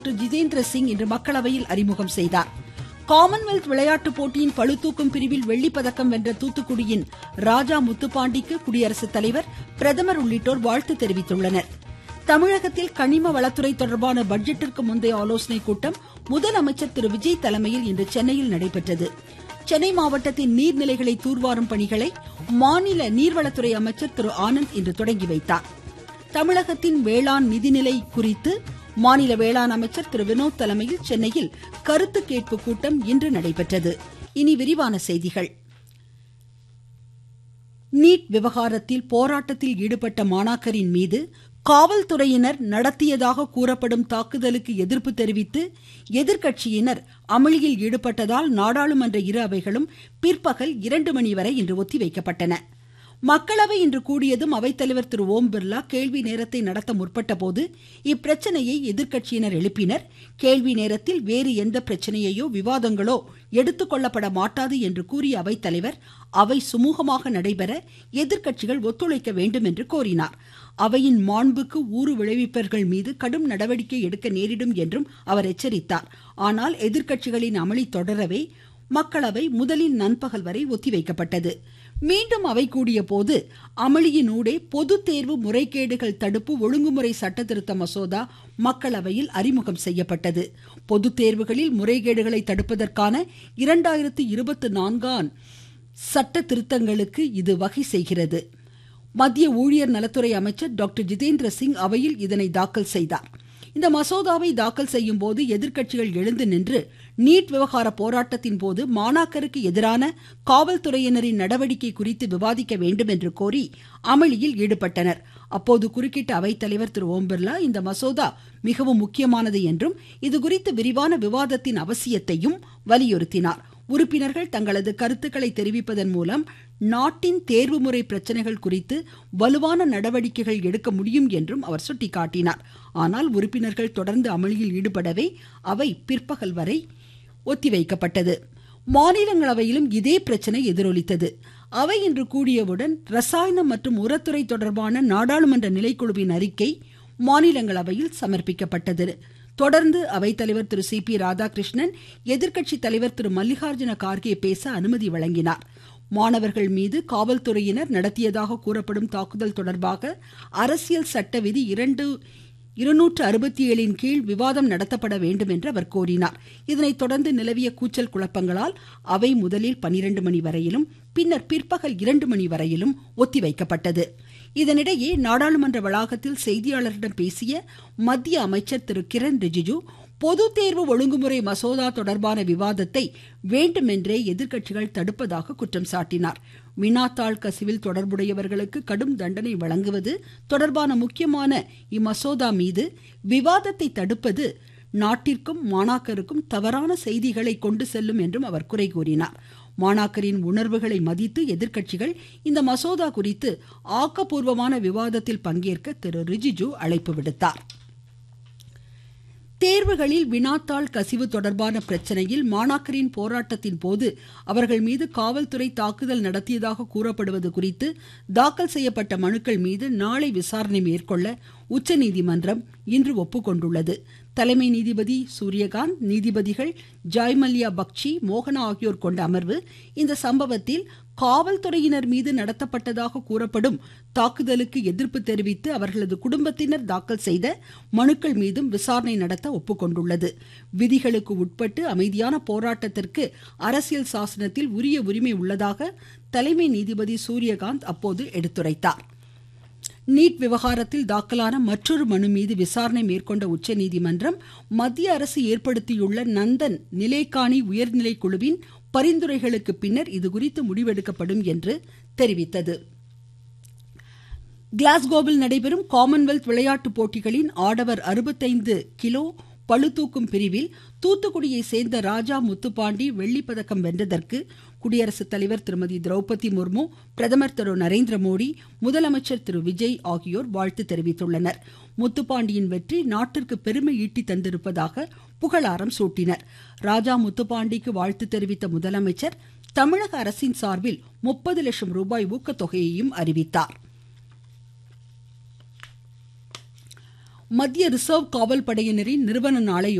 doctor Jitendra Singh இன்று மக்களவையில் அறிமுகம் செய்தார் காமன்வெல்த் விளையாட்டுப் போட்டியின் பளுதூக்கும் பிரிவில் வெள்ளிப்பதக்கம் வென்ற தூத்துக்குடியின் ராஜா முத்துப்பாண்டிக்கு குடியரசுத் தலைவர் பிரதமர் உள்ளிட்டோர் வாழ்த்து தெரிவித்துள்ளனர் தமிழகத்தில் கனிம வளத்துறை தொடர்பான பட்ஜெட்டிற்கு முந்தைய ஆலோசனைக் கூட்டம் முதலமைச்சர் திரு விஜய் தலைமையில் இன்று சென்னையில் நடைபெற்றது சென்னை மாவட்டத்தின் நீர்நிலைகளை தூர்வாரும் பணிகளை மாநில நீர்வளத்துறை அமைச்சர் திரு ஆனந்த் இன்று தொடங்கி வைத்தார் தமிழகத்தின் வேளாண் நிதிநிலை குறித்து மாநில வேளாண் அமைச்சர் திரு வினோத் தலைமையில் சென்னையில் கருத்து கேட்பு கூட்டம் இன்று நடைபெற்றது இனி விரிவான செய்திகள் நீட் விவகாரத்தில் போராட்டத்தில் ஈடுபட்ட மாணாக்கரின் மீது காவல்துறையினர் நடத்தியதாக கூறப்படும் தாக்குதலுக்கு எதிர்ப்பு தெரிவித்து எதிர்க்கட்சியினர் அமளியில் ஈடுபட்டதால் நாடாளுமன்ற இரு அவைகளும் பிற்பகல் இரண்டு மணி வரை இன்று ஒத்திவைக்கப்பட்டன மக்களவை இன்று கூடியதும் அவைத்தலைவர் திரு ஓம் பிர்லா கேள்வி நேரத்தை நடத்த முற்பட்ட போது இப்பிரச்சனையை எதிர்க்கட்சியினர் எழுப்பினர் கேள்வி நேரத்தில் வேறு எந்த பிரச்சனையோ விவாதங்களோ எடுத்துக்கொள்ளப்பட மாட்டாது என்று கூறிய அவைத்தலைவர் அவை சுமூகமாக நடைபெற எதிர்க்கட்சிகள் ஒத்துழைக்க வேண்டும் என்று கோரினார் அவையின் மாண்புக்கு ஊறு விளைவிப்பவர்கள் மீது கடும் நடவடிக்கை எடுக்க நேரிடும் என்றும் அவர் எச்சரித்தார் ஆனால் எதிர்க்கட்சிகளின் அமளி தொடரவே மக்களவை முதலில் நண்பகல் வரை ஒத்திவைக்கப்பட்டது மீண்டும் அவை கூடிய போது அமளியினூடே பொது தேர்வு முறைகேடுகள் தடுப்பு ஒழுங்குமுறை சட்ட திருத்த மசோதா மக்களவையில் அறிமுகம் செய்யப்பட்டது பொது தேர்வுகளில் முறைகேடுகளை தடுப்பதற்கான இரண்டாயிரத்து இருபத்தி நான்காம் சட்ட திருத்தங்களுக்கு இது வகை செய்கிறது மத்திய ஊழியர் நலத்துறை அமைச்சர் டாக்டர் ஜிதேந்திர சிங் அவையில் இதனை தாக்கல் செய்தார் இந்த மசோதாவை தாக்கல் செய்யும் போது எதிர்க்கட்சிகள் எழுந்து நின்று நீட் விவகார போராட்டத்தின் போது மாணாக்கருக்கு எதிரான காவல்துறையினரின் நடவடிக்கை குறித்து விவாதிக்க வேண்டும் என்று கோரி அமளியில் ஈடுபட்டனர் அப்போது குறுக்கிட்ட அவைத்தலைவர் திரு ஓம் பிர்லா இந்த மசோதா மிகவும் முக்கியமானது என்றும் இதுகுறித்து விரிவான விவாதத்தின் அவசியத்தையும் வலியுறுத்தினார் உறுப்பினர்கள் தங்களது கருத்துக்களை தெரிவிப்பதன் மூலம் நாட்டின் தேர்வு முறை பிரச்சனைகள் குறித்து வலுவான நடவடிக்கைகள் எடுக்க முடியும் என்றும் அவர் சுட்டிக்காட்டினார் ஆனால் உறுப்பினர்கள் தொடர்ந்து அமளியில் ஈடுபடவே அவை பிற்பகல் வரை ஒத்திவைக்கப்பட்டது மாநிலங்களவையிலும் இதே பிரச்சனை எதிரொலித்தது அவை இன்று கூடியவுடன் ரசாயனம் மற்றும் உரத்துறை தொடர்பான நாடாளுமன்ற நிலைக்குழுவின் அறிக்கை மாநிலங்களவையில் சமர்ப்பிக்கப்பட்டது தொடர்ந்து அவைத்தலைவர் திரு சி பி ராதாகிருஷ்ணன் எதிர்க்கட்சி தலைவர் திரு மல்லிகார்ஜுன கார்கே பேச அனுமதி வழங்கினார் மாணவர்கள் மீது காவல்துறையினர் நடத்தியதாக கூறப்படும் தாக்குதல் தொடர்பாக அரசியல் சட்ட விதி இரண்டு இருநூற்று அறுபத்தி ஏழின் கீழ் விவாதம் நடத்தப்பட வேண்டும் என்று அவர் கோரினார் இதனைத் தொடர்ந்து நிலவிய கூச்சல் குழப்பங்களால் அவை முதலில் பனிரெண்டு மணி வரையிலும் பின்னர் பிற்பகல் இரண்டு மணி வரையிலும் ஒத்திவைக்கப்பட்டது இதனிடையே நாடாளுமன்ற வளாகத்தில் செய்தியாளர்களிடம் பேசிய மத்திய அமைச்சர் திரு கிரண் ரிஜிஜு பொது தேர்வு ஒழுங்குமுறை மசோதா தொடர்பான விவாதத்தை வேண்டுமென்றே எதிர்க்கட்சிகள் தடுப்பதாக குற்றம் சாட்டினார் வினாத்தாள் கசிவில் தொடர்புடையவர்களுக்கு கடும் தண்டனை வழங்குவது தொடர்பான முக்கியமான இம்மசோதா மீது விவாதத்தை தடுப்பது நாட்டிற்கும் மாணாக்கருக்கும் தவறான செய்திகளை கொண்டு செல்லும் என்றும் அவர் குறை கூறினார் மாணாக்கரின் உணர்வுகளை மதித்து எதிர்க்கட்சிகள் இந்த மசோதா குறித்து ஆக்கப்பூர்வமான விவாதத்தில் பங்கேற்க திரு ரிஜிஜு அழைப்பு விடுத்தார் தேர்வுகளில் வினாத்தாள் கசிவு தொடர்பான பிரச்சனையில் மாணாக்கரின் போராட்டத்தின் போது அவர்கள் மீது காவல்துறை தாக்குதல் நடத்தியதாக கூறப்படுவது குறித்து தாக்கல் செய்யப்பட்ட மனுக்கள் மீது நாளை விசாரணை மேற்கொள்ள உச்சநீதிமன்றம் இன்று ஒப்புக்கொண்டுள்ளது தலைமை நீதிபதி சூரியகாந்த் நீதிபதிகள் ஜாய்மல்யா பக்சி மோகனா ஆகியோர் கொண்ட அமர்வு இந்த சம்பவத்தில் காவல்துறையினர் மீது நடத்தப்பட்டதாக கூறப்படும் தாக்குதலுக்கு எதிர்ப்பு தெரிவித்து அவர்களது குடும்பத்தினர் தாக்கல் செய்த மனுக்கள் மீதும் விசாரணை நடத்த ஒப்புக்கொண்டுள்ளது விதிகளுக்கு உட்பட்டு அமைதியான போராட்டத்திற்கு அரசியல் சாசனத்தில் உரிய உரிமை உள்ளதாக தலைமை நீதிபதி சூரியகாந்த் அப்போது எடுத்துரைத்தார் நீட் விவகாரத்தில் தாக்கலான மற்றொரு மனு மீது விசாரணை மேற்கொண்ட உச்சநீதிமன்றம் மத்திய அரசு ஏற்படுத்தியுள்ள நந்தன் நிலைக்காணி உயர்நிலை குழுவின் பரிந்துரைகளுக்கு பின்னர் இதுகுறித்து முடிவெடுக்கப்படும் என்று தெரிவித்தது கிளாஸ்கோவில் நடைபெறும் காமன்வெல்த் விளையாட்டுப் போட்டிகளின் ஆடவர் அறுபத்தைந்து கிலோ பளுதூக்கும் பிரிவில் தூத்துக்குடியை சேர்ந்த ராஜா முத்துப்பாண்டி வெள்ளிப்பதக்கம் வென்றதற்கு குடியரசுத் தலைவர் திருமதி திரௌபதி முர்மு பிரதமர் திரு நரேந்திர மோடி முதலமைச்சர் திரு விஜய் ஆகியோர் வாழ்த்து தெரிவித்துள்ளனர் முத்துப்பாண்டியின் வெற்றி நாட்டிற்கு பெருமை ஈட்டி தந்திருப்பதாக புகழாரம் சூட்டினர் ராஜா முத்துப்பாண்டிக்கு வாழ்த்து தெரிவித்த முதலமைச்சர் தமிழக அரசின் சார்பில் முப்பது லட்சம் ரூபாய் ஊக்கத்தொகையையும் அறிவித்தார் மத்திய ரிசர்வ் காவல் படையினரின் நிறுவன நாளை